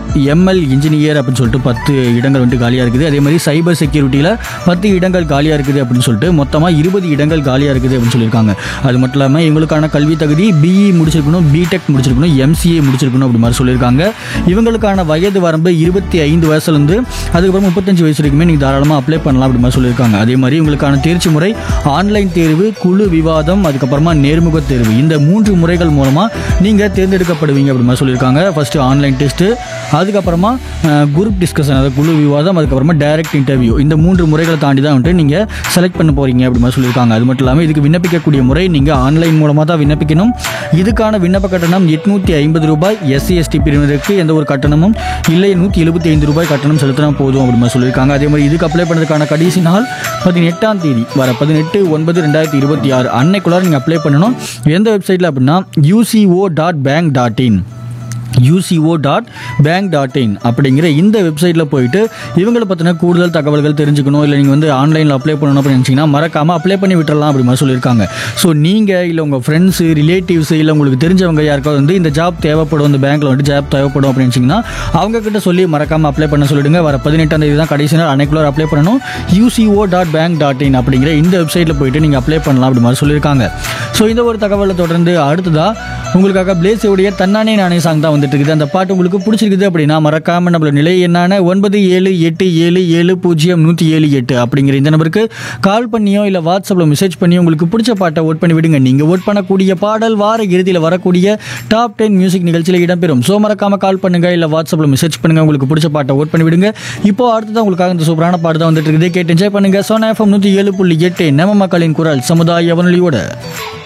ML engineer அப்படின்னு சொல்லிட்டு பத்து இடங்கள் வந்துட்டு காலியாக இருக்குது அதே மாதிரி சைபர் செக்யூரிட்டியில் பத்து இடங்கள் காலியாக இருக்குது அப்படின்னு சொல்லிட்டு மொத்தமாக இருபது இடங்கள் காலியாக இருக்குது அப்படின்னு சொல்லியிருக்காங்க அது மட்டும் இல்லாமல் இவங்களுக்கான கல்வி தகுதி பிஇ முடிச்சிருக்கணும் பிடெக் முடிச்சிருக்கணும் எம்சிஏ முடிச்சிருக்கணும் அப்படி மாதிரி சொல்லியிருக்காங்க இவங்களுக்கான வயது வரம்பு இருபத்தி ஐந்து வயசுலேருந்து அதுக்கப்புறம் முப்பத்தஞ்சு வயசு வரைக்குமே நீங்கள் தாராளமாக அப்ளை பண்ணலாம் அப்படி மாதிரி சொல்லியிருக்காங்க அதே மாதிரி இவங்களுக்கான தேர்ச்சி முறை ஆன்லைன் தேர்வு குழு விவாதம் அதுக்கப்புறமா நேர்முக தேர்வு இந்த மூன்று முறைகள் மூலமாக நீங்கள் தேர்ந்தெடுக்கப்படுவீங்க அப்படி மாதிரி சொல்லியிருக்காங்க ஃபஸ்ட்டு ஆன்லைன் டெஸ்ட்டு அதுக்கப்புறமா குரூப் டிஸ்கஷன் அதாவது குழு விவாதம் அதுக்கப்புறமா டைரக்ட் இன்டர்வியூ இந்த மூன்று முறைகளை தாண்டி தான் வந்துட்டு நீங்கள் செலக்ட் பண்ண போகிறீங்க அப்படி மாதிரி சொல்லியிருக்காங்க அது மட்டும் இல்லாமல் இதுக்கு விண்ணப்பிக்கக்கூடிய முறை நீங்கள் ஆன்லைன் மூலமாக தான் விண்ணப்பிக்கணும் இதுக்கான விண்ணப்ப கட்டணம் எட்நூற்றி ஐம்பது ரூபாய் எஸ்சி எஸ்டி பிரிவினருக்கு எந்த ஒரு கட்டணமும் இல்லை நூற்றி எழுபத்தி ஐந்து ரூபாய் கட்டணம் செலுத்தினா போதும் அப்படி மாதிரி சொல்லியிருக்காங்க அதே மாதிரி இதுக்கு அப்ளை பண்ணுறதுக்கான கடைசி நாள் பதினெட்டாம் தேதி வர பதினெட்டு ஒன்பது ரெண்டாயிரத்தி இருபத்தி ஆறு அன்னைக்குள்ளார நீங்கள் அப்ளை பண்ணணும் எந்த வெப்சைட்டில் அப்படின்னா UCO dot bank dot in UCO dot bank dot in அப்படிங்கிற இந்த வெப்சைட்டில் போயிட்டு இவங்களை பற்றின கூடுதல் தகவல்கள் தெரிஞ்சுக்கணும் இல்லை நீங்கள் வந்து ஆன்லைனில் அப்ளை பண்ணணும் அப்படின்னு நினச்சிங்கன்னா மறக்காமல் அப்ளை பண்ணி விட்டுறலாம் அப்படி மாதிரி சொல்லியிருக்காங்க ஸோ நீங்கள் இல்லை உங்கள் ஃப்ரெண்ட்ஸு ரிலேட்டிவ்ஸ் இல்லை உங்களுக்கு தெரிஞ்சவங்க யாருக்காவது வந்து இந்த ஜாப் தேவைப்படும் இந்த பேங்க்கில் வந்துட்டு ஜாப் தேவைப்படும் அப்படின்னு நினச்சிங்கன்னா அவங்க கிட்ட சொல்லி மறக்காமல் அப்ளை பண்ண சொல்லிடுங்க வர பதினெட்டாம் தேதி தான் கடைசி நாள் அன்னைக்குள்ள அப்ளை பண்ணணும் UCO dot bank dot in அப்படிங்கிற இந்த வெப்சைட்டில் போயிட்டு நீங்கள் அப்ளை பண்ணலாம் அப்படி மாதிரி சொல்லியிருக்காங்க ஸோ இந்த ஒரு தகவலை தொடர்ந்து அடுத்ததாக உங்களுக்காக பிளேஸுடைய தன்னானே நானே சாங் தான் வந்துட்டு இருக்குது அந்த பாட்டு உங்களுக்கு பிடிச்சிருக்குது அப்படின்னா மறக்காம நம்மளோட நிலை என்னான ஒன்பது ஏழு எட்டு ஏழு ஏழு பூஜ்ஜியம் நூற்றி ஏழு எட்டு அப்படிங்கிற இந்த நம்பருக்கு கால் பண்ணியோ இல்லை வாட்ஸ்அப்பில் மெசேஜ் பண்ணியோ உங்களுக்கு பிடிச்ச பாட்டை ஓட் பண்ணி விடுங்க நீங்கள் ஓட் பண்ணக்கூடிய பாடல் வார இறுதியில் வரக்கூடிய டாப் டென் மியூசிக் நிகழ்ச்சியில் இடம்பெறும் ஸோ மறக்காம கால் பண்ணுங்க இல்லை வாட்ஸ்அப்பில் மெசேஜ் பண்ணுங்க உங்களுக்கு பிடிச்ச பாட்டை ஓட் பண்ணி விடுங்க இப்போ அடுத்ததான் உங்களுக்காக இந்த சூப்பரான பாட்டு தான் வந்துட்டு இருக்குது கேட்டு என்ஜாய் பண்ணுங்க சோனா எஃப்எம் நூற்றி ஏழு புள்ளி எட்டு நம்ம மக்களின் குரல் சமுதாய வானொலியோட